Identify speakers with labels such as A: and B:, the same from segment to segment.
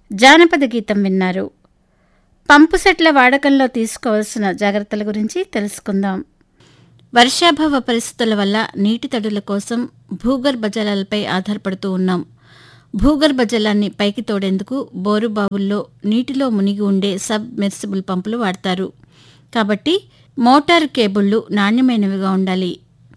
A: జానపద గీతం విన్నారు పంపు సెట్ల వాడకంలో తీసుకోవాల్సిన జాగ్రత్తల గురించి తెలుసుకుందాం వర్షాభావ పరిస్థితుల వల్ల నీటి తడుల కోసం భూగర్భ జలాలపై ఆధారపడుతూ ఉన్నాం భూగర్భ జలాన్ని పైకి తోడేందుకు బోరు బావుల్లో నీటిలో మునిగి ఉండే సబ్ మెర్సిబుల్ పంపులు వాడతారు కాబట్టి మోటార్ కేబుళ్లు నాణ్యమైనవిగా ఉండాలి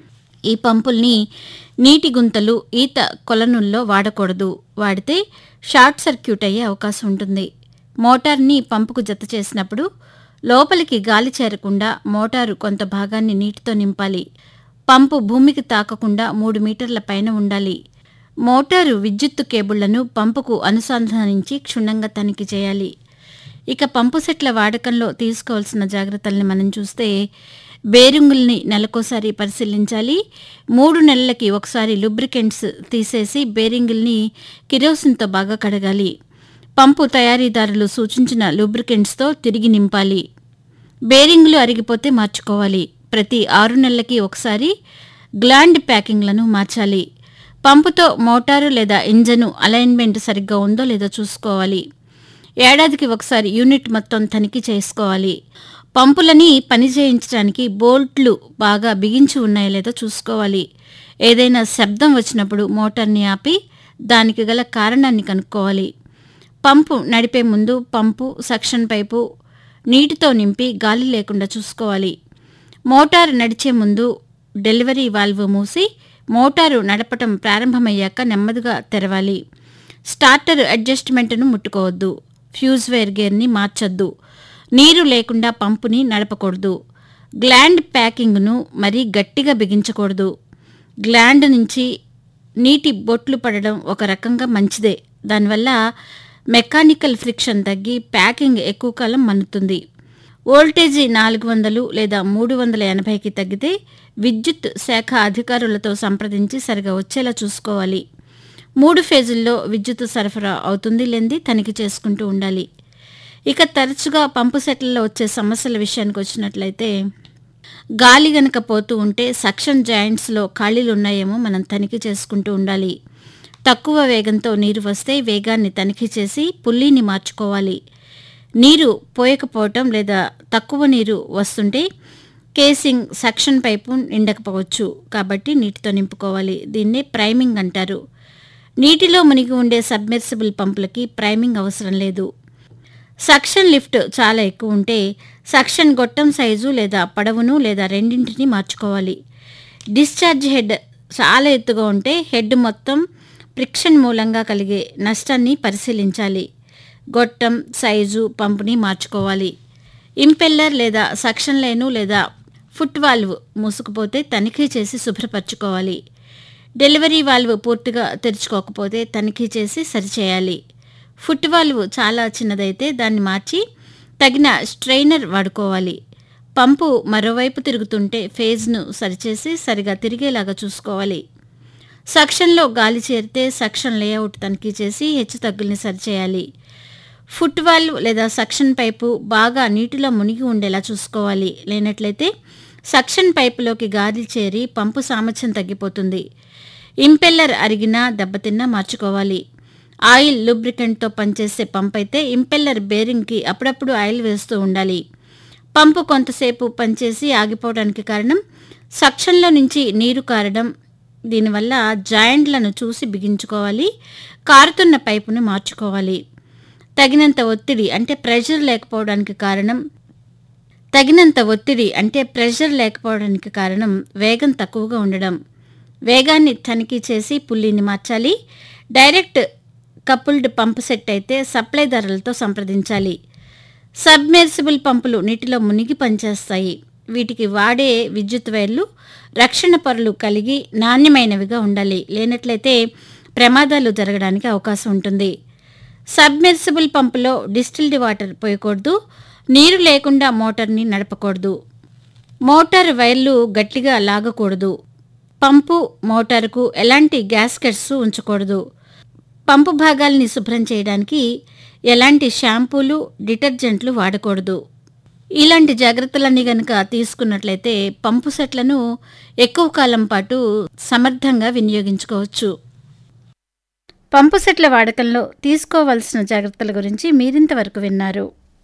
A: ఈ పంపుల్ని నీటి గుంతలు ఈత కొలనుల్లో వాడకూడదు వాడితే షార్ట్ సర్క్యూట్ అయ్యే అవకాశం ఉంటుంది మోటార్ని పంపుకు జత చేసినప్పుడు లోపలికి గాలి చేరకుండా మోటారు కొంత భాగాన్ని నీటితో నింపాలి పంపు భూమికి తాకకుండా మూడు మీటర్ల పైన ఉండాలి మోటారు విద్యుత్తు కేబుళ్లను పంపుకు అనుసంధానించి క్షుణ్ణంగా తనిఖీ చేయాలి ఇక పంపు సెట్ల వాడకంలో తీసుకోవాల్సిన జాగ్రత్తల్ని మనం చూస్తే బేరింగుల్ని నెలకోసారి పరిశీలించాలి మూడు నెలలకి ఒకసారి లుబ్రికెంట్స్ తీసేసి బేరింగుల్ని కిరోసిన్తో బాగా కడగాలి పంపు తయారీదారులు సూచించిన లూబ్రికెంట్స్తో తిరిగి నింపాలి బేరింగ్లు అరిగిపోతే మార్చుకోవాలి ప్రతి ఆరు నెలలకి ఒకసారి గ్లాండ్ ప్యాకింగ్లను మార్చాలి పంపుతో మోటారు లేదా ఇంజను అలైన్మెంట్ సరిగ్గా ఉందో లేదో చూసుకోవాలి ఏడాదికి ఒకసారి యూనిట్ మొత్తం తనిఖీ చేసుకోవాలి పంపులని పని చేయించడానికి బోల్ట్లు బాగా బిగించి ఉన్నాయో లేదో చూసుకోవాలి ఏదైనా శబ్దం వచ్చినప్పుడు మోటార్ని ఆపి దానికి గల కారణాన్ని కనుక్కోవాలి పంపు నడిపే ముందు పంపు సక్షన్ పైపు నీటితో నింపి గాలి లేకుండా చూసుకోవాలి మోటారు నడిచే ముందు డెలివరీ వాల్వ్ మూసి మోటారు నడపటం ప్రారంభమయ్యాక నెమ్మదిగా తెరవాలి స్టార్టర్ అడ్జస్ట్మెంట్ను ముట్టుకోవద్దు ఫ్యూజ్ వైర్ గేర్ని మార్చొద్దు నీరు లేకుండా పంపుని నడపకూడదు గ్లాండ్ ప్యాకింగ్ను మరీ గట్టిగా బిగించకూడదు గ్లాండ్ నుంచి నీటి బొట్లు పడడం ఒక రకంగా మంచిదే దానివల్ల మెకానికల్ ఫ్రిక్షన్ తగ్గి ప్యాకింగ్ ఎక్కువ కాలం మన్నుతుంది వోల్టేజీ నాలుగు వందలు లేదా మూడు వందల ఎనభైకి తగ్గితే విద్యుత్ శాఖ అధికారులతో సంప్రదించి సరిగా వచ్చేలా చూసుకోవాలి మూడు ఫేజుల్లో విద్యుత్ సరఫరా అవుతుంది లేనిది తనిఖీ చేసుకుంటూ ఉండాలి ఇక తరచుగా పంపు సెట్లలో వచ్చే సమస్యల విషయానికి వచ్చినట్లయితే గాలి గనక పోతూ ఉంటే సక్షన్ జాయింట్స్లో ఖాళీలు ఉన్నాయేమో మనం తనిఖీ చేసుకుంటూ ఉండాలి తక్కువ వేగంతో నీరు వస్తే వేగాన్ని తనిఖీ చేసి పుల్లీని మార్చుకోవాలి నీరు పోయకపోవటం లేదా తక్కువ నీరు వస్తుంటే కేసింగ్ సక్షన్ పైపు నిండకపోవచ్చు కాబట్టి నీటితో నింపుకోవాలి దీన్నే ప్రైమింగ్ అంటారు నీటిలో మునిగి ఉండే సబ్మెర్సిబుల్ పంపులకి ప్రైమింగ్ అవసరం లేదు సక్షన్ లిఫ్ట్ చాలా ఎక్కువ ఉంటే సక్షన్ గొట్టం సైజు లేదా పడవును లేదా రెండింటిని మార్చుకోవాలి డిశ్చార్జ్ హెడ్ చాలా ఎత్తుగా ఉంటే హెడ్ మొత్తం ఫ్రిక్షన్ మూలంగా కలిగే నష్టాన్ని పరిశీలించాలి గొట్టం సైజు పంపుని మార్చుకోవాలి ఇంపెల్లర్ లేదా సక్షన్ లైను లేదా ఫుట్ వాల్వ్ మూసుకుపోతే తనిఖీ చేసి శుభ్రపరచుకోవాలి డెలివరీ వాల్వ్ పూర్తిగా తెరుచుకోకపోతే తనిఖీ చేసి సరిచేయాలి ఫుట్ వాల్వ్ చాలా చిన్నదైతే దాన్ని మార్చి తగిన స్ట్రైనర్ వాడుకోవాలి పంపు మరోవైపు తిరుగుతుంటే ఫేజ్ను సరిచేసి సరిగా తిరిగేలాగా చూసుకోవాలి సక్షన్లో గాలి చేరితే సక్షన్ లేఅవుట్ తనిఖీ చేసి హెచ్చు తగ్గుల్ని సరిచేయాలి ఫుట్ వాల్వ్ లేదా సక్షన్ పైపు బాగా నీటిలో మునిగి ఉండేలా చూసుకోవాలి లేనట్లయితే సక్షన్ పైపులోకి గాలి చేరి పంపు సామర్థ్యం తగ్గిపోతుంది ఇంపెల్లర్ అరిగినా దెబ్బతిన్నా మార్చుకోవాలి ఆయిల్ లూబ్రికెంట్తో పనిచేసే పంప్ అయితే ఇంపెల్లర్ బేరింగ్కి అప్పుడప్పుడు ఆయిల్ వేస్తూ ఉండాలి పంపు కొంతసేపు పనిచేసి ఆగిపోవడానికి కారణం సక్షన్లో నుంచి నీరు కారడం దీనివల్ల జాయింట్లను చూసి బిగించుకోవాలి కారుతున్న పైపును మార్చుకోవాలి తగినంత ఒత్తిడి అంటే ప్రెషర్ లేకపోవడానికి కారణం తగినంత ఒత్తిడి అంటే ప్రెషర్ లేకపోవడానికి కారణం వేగం తక్కువగా ఉండడం వేగాన్ని తనిఖీ చేసి పుల్లిని మార్చాలి డైరెక్ట్ కపుల్డ్ పంపు సెట్ అయితే సప్లైదారులతో సంప్రదించాలి సబ్మెర్సిబుల్ పంపులు నీటిలో మునిగి పనిచేస్తాయి వీటికి వాడే విద్యుత్ వైర్లు రక్షణ పొరలు కలిగి నాణ్యమైనవిగా ఉండాలి లేనట్లయితే ప్రమాదాలు జరగడానికి అవకాశం ఉంటుంది సబ్మెర్సిబుల్ పంపులో డిస్టిల్డ్ వాటర్ పోయకూడదు నీరు లేకుండా మోటార్ని నడపకూడదు మోటార్ వైర్లు గట్టిగా లాగకూడదు పంపు మోటారుకు ఎలాంటి గ్యాస్కెట్స్ ఉంచకూడదు పంపు భాగాల్ని శుభ్రం చేయడానికి ఎలాంటి షాంపూలు డిటర్జెంట్లు వాడకూడదు ఇలాంటి జాగ్రత్తలన్నీ గనక తీసుకున్నట్లయితే పంపు సెట్లను ఎక్కువ కాలం పాటు సమర్థంగా వినియోగించుకోవచ్చు పంపు సెట్ల వాడకంలో తీసుకోవాల్సిన జాగ్రత్తల గురించి మీరింతవరకు విన్నారు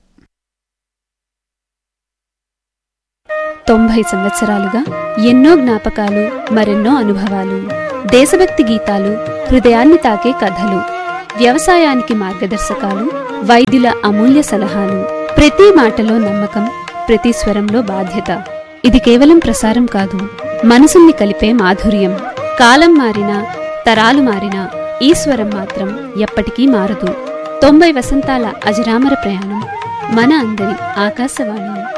B: తొంభై సంవత్సరాలుగా ఎన్నో జ్ఞాపకాలు మరెన్నో అనుభవాలు దేశభక్తి గీతాలు హృదయాన్ని తాకే కథలు వ్యవసాయానికి మార్గదర్శకాలు వైద్యుల అమూల్య సలహాలు ప్రతి మాటలో నమ్మకం ప్రతి స్వరంలో బాధ్యత ఇది కేవలం ప్రసారం కాదు మనసుల్ని కలిపే మాధుర్యం కాలం మారినా తరాలు మారినా ఈ స్వరం మాత్రం ఎప్పటికీ మారదు తొంభై వసంతాల అజరామర ప్రయాణం మన అందరి ఆకాశవాణి